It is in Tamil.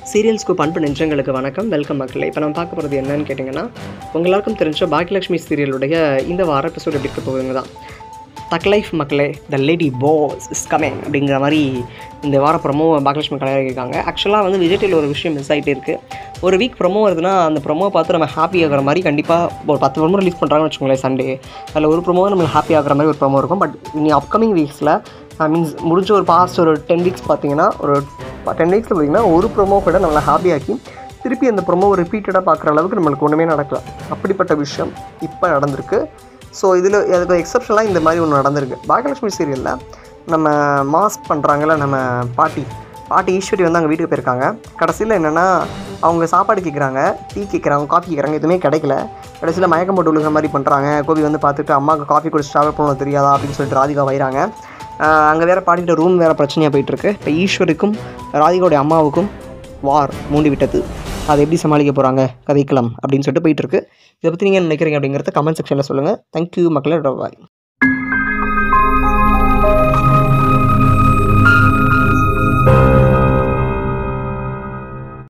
சீரியல்ஸ்க்கு பண்பு நெஞ்சங்களுக்கு வணக்கம் வெல்கம் மக்களே இப்போ நம்ம பார்க்க போகிறது என்னன்னு கேட்டிங்கன்னா உங்களுக்கும் தெரிஞ்ச பாக்கியலட்சுமி சீரியலுடைய இந்த வார எபிசோட் எப்படி இருக்க போகுதுங்க தான் தக் லைஃப் மக்களே the lady boss is coming அப்படிங்கிற மாதிரி இந்த வார ப்ரொமோ பாக்கியலட்சுமி கலையாக்கியிருக்காங்க ஆக்சுவலாக வந்து விஜய் டிவியில் ஒரு விஷயம் மிஸ் ஆகிட்டே இருக்குது ஒரு வீக் ப்ரொமோ வருதுன்னா அந்த ப்ரொமோ பார்த்து நம்ம ஹாப்பி ஆகிற மாதிரி கண்டிப்பாக ஒரு பத்து ப்ரொமோ ரிலீஸ் பண்ணுறாங்கன்னு வச்சுக்கோங்களேன் சண்டே அதில் ஒரு ப்ரொமோ நம்மளுக்கு ஹாப்பி ஆகிற மாதிரி ஒரு ப்ரொமோ இருக்கும் பட் இனி அப்கமிங் வீக்ஸில் மீன்ஸ் முடிஞ்ச ஒரு பாஸ்ட் ஒரு டென் வீக்ஸ் பார்த்தீங்கன்னா ஒரு டென் வீக்ஸில் பார்த்தீங்கன்னா ஒரு ப்ரொமோ கூட நம்மளை ஹாப்பியாக்கி திருப்பி அந்த ப்ரொமோ ரிப்பீட்டடாக பார்க்குற அளவுக்கு நம்மளுக்கு ஒன்றுமே நடக்கல அப்படிப்பட்ட விஷயம் இப்போ நடந்திருக்கு ஸோ இதில் அதுக்கு எக்ஸப்ஷனாக இந்த மாதிரி ஒன்று நடந்திருக்கு பாகியலட்சுமி சீரியலில் நம்ம மாஸ்க் பண்ணுறாங்கல்ல நம்ம பாட்டி பாட்டி ஈஸ்வரி வந்து அங்கே வீட்டுக்கு போயிருக்காங்க கடைசியில் என்னென்னா அவங்க சாப்பாடு கேட்குறாங்க டீ கேட்குறாங்க காஃபி கேட்குறாங்க எதுவுமே கிடைக்கல கடைசியில் மயக்கம் போட்டு விழுகிற மாதிரி பண்ணுறாங்க கோபி வந்து பார்த்துட்டு அம்மாவுக்கு காஃபி குடிச்சு ட்ராவல் பண்ணணும் தெரியாதா அப்படின்னு சொல்லிட்டு ராதிகா வைறாங்க அங்கே வேறு பாட்டிக்கிட்ட ரூம் வேறு பிரச்சனையாக போயிட்டுருக்கு இப்போ ஈஸ்வருக்கும் ராதிகாவுடைய அம்மாவுக்கும் வார் மூண்டி விட்டது அதை எப்படி சமாளிக்க போகிறாங்க கதைக்கலாம் அப்படின்னு சொல்லிட்டு போயிட்டுருக்கு இதை பற்றி நீங்கள் என்ன நினைக்கிறீங்க அப்படிங்கிறத கமெண்ட் செக்ஷனில் சொல்லுங்கள் தேங்க்யூ மக்களே பாய்